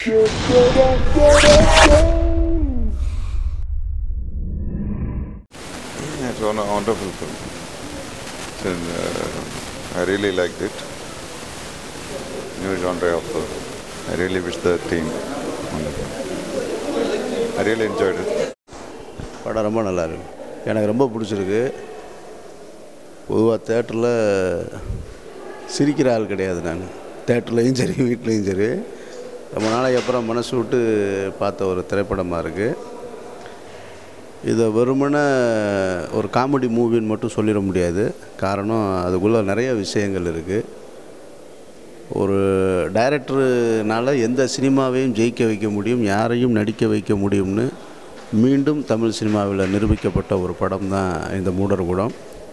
It's one a wonderful film. So, uh, I really liked it. New genre of film. I really wish the team wonderful. I really enjoyed it. படம் ரொம்ப நல்லா இருக்கு எனக்கு ரொம்ப பிடிச்சிருக்கு பொதுவாக தேட்டரில் சிரிக்கிற ஆள் கிடையாது நான் தேட்டர்லேயும் சரி வீட்லேயும் சரி ரொம்ப நாளைக்கு அப்புறம் மனசு விட்டு பார்த்த ஒரு திரைப்படமாக இருக்குது இதை வெறுமனே ஒரு காமெடி மூவின்னு மட்டும் சொல்லிட முடியாது காரணம் அதுக்குள்ளே நிறைய விஷயங்கள் இருக்குது ஒரு டைரக்டருனால எந்த சினிமாவையும் ஜெயிக்க வைக்க முடியும் யாரையும் நடிக்க வைக்க முடியும்னு மீண்டும் தமிழ் சினிமாவில் நிரூபிக்கப்பட்ட ஒரு படம் தான் இந்த மூடர்குடம்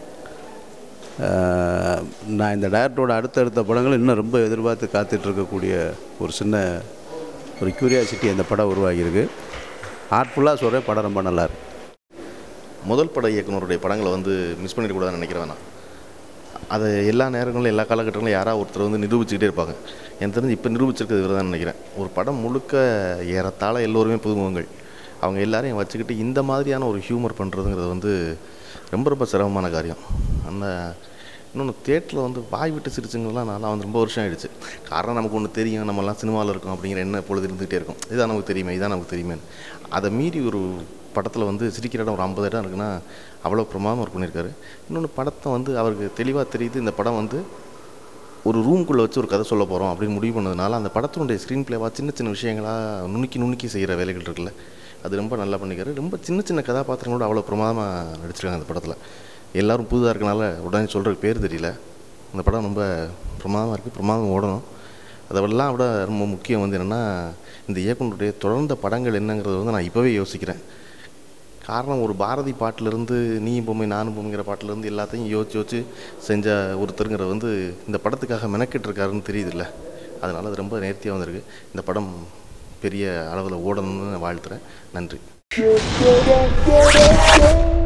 ஆஹ், நான் இந்த டைரக்டரோட அடுத்தடுத்த படங்கள் இன்னும் ரொம்ப எதிர்பார்த்து காத்துட்டு இருக்கக்கூடிய ஒரு சின்ன ஒரு க்யூரியாசிட்டி அந்த படம் உருவாகியிருக்கு ஆர்ட்ஃபுல்லாக சொல்கிறேன் படம் ரொம்ப நல்லா இருக்கு முதல் பட இயக்குனருடைய படங்களை வந்து மிஸ் பண்ணிடக்கூடாதுன்னு நினைக்கிறேன் நான் அதை எல்லா நேரங்களிலும் எல்லா காலகட்டங்களிலும் யாராவது ஒருத்தர் வந்து நிரூபிச்சுக்கிட்டே இருப்பாங்க எனக்கு தெரிஞ்சு இப்போ நிரூபிச்சிருக்கிறது இவர் தான் நினைக்கிறேன் ஒரு படம் முழுக்க ஏறத்தாழ எல்லோருமே புதுமுகங்கள் அவங்க எல்லாரையும் வச்சுக்கிட்டு இந்த மாதிரியான ஒரு ஹியூமர் பண்ணுறதுங்கிறது வந்து ரொம்ப ரொம்ப சிரமமான காரியம் அந்த இன்னொன்று தேட்டரில் வந்து வாய் விட்டு சிரிச்சுங்கலாம் நான்லாம் வந்து ரொம்ப வருஷம் ஆயிடுச்சு காரணம் நமக்கு ஒன்று தெரியும் நம்மலாம் சினிமாவில் இருக்கோம் அப்படிங்கிற என்ன பொழுது இருந்துகிட்டே இருக்கும் இதான் நமக்கு தெரியுமே இதான் நமக்கு தெரியுமே அதை மீறி ஒரு படத்தில் வந்து சிரிக்கிற இடம் ஒரு ஐம்பது இடம் இருக்குன்னா அவ்வளோ பிரமாதம் ஒர்க் பண்ணியிருக்காரு இன்னொன்று படத்தை வந்து அவருக்கு தெளிவாக தெரியுது இந்த படம் வந்து ஒரு ரூம்குள்ளே வச்சு ஒரு கதை சொல்ல போகிறோம் அப்படின்னு முடிவு பண்ணதுனால அந்த படத்தினுடைய ஸ்க்ரீன் பிளேவாக சின்ன சின்ன விஷயங்களாக நுணுக்கி நுணுக்கி செய்கிற வேலைகள் இருக்குல்ல அது ரொம்ப நல்லா பண்ணிக்காரு ரொம்ப சின்ன சின்ன கதாபாத்திரங்களோட அவ்வளோ பிரமாதமாக நடிச்சிருக்காங்க அந்த படத்தில் எல்லாரும் புதுதாக இருக்கனால உடனே சொல்கிறதுக்கு பேர் தெரியல அந்த படம் ரொம்ப பிரமாதமாக இருக்குது பிரமாதம் ஓடணும் அதெல்லாம் விட ரொம்ப முக்கியம் வந்து என்னென்னா இந்த இயக்குனருடைய தொடர்ந்த படங்கள் என்னங்கிறத வந்து நான் இப்போவே யோசிக்கிறேன் காரணம் ஒரு பாரதி பாட்டிலேருந்து நீ பொம்மை நானும் பொம்மைங்கிற பாட்டிலேருந்து எல்லாத்தையும் யோசிச்சு யோசிச்சு செஞ்ச ஒருத்தருங்கிற வந்து இந்த படத்துக்காக மெனக்கிட்டு இருக்காருன்னு தெரியுதுல்ல அதனால் அது ரொம்ப நேர்த்தியாக வந்திருக்கு இந்த படம் பெரிய அளவில் ஓடணும்னு நான் வாழ்த்துறேன் நன்றி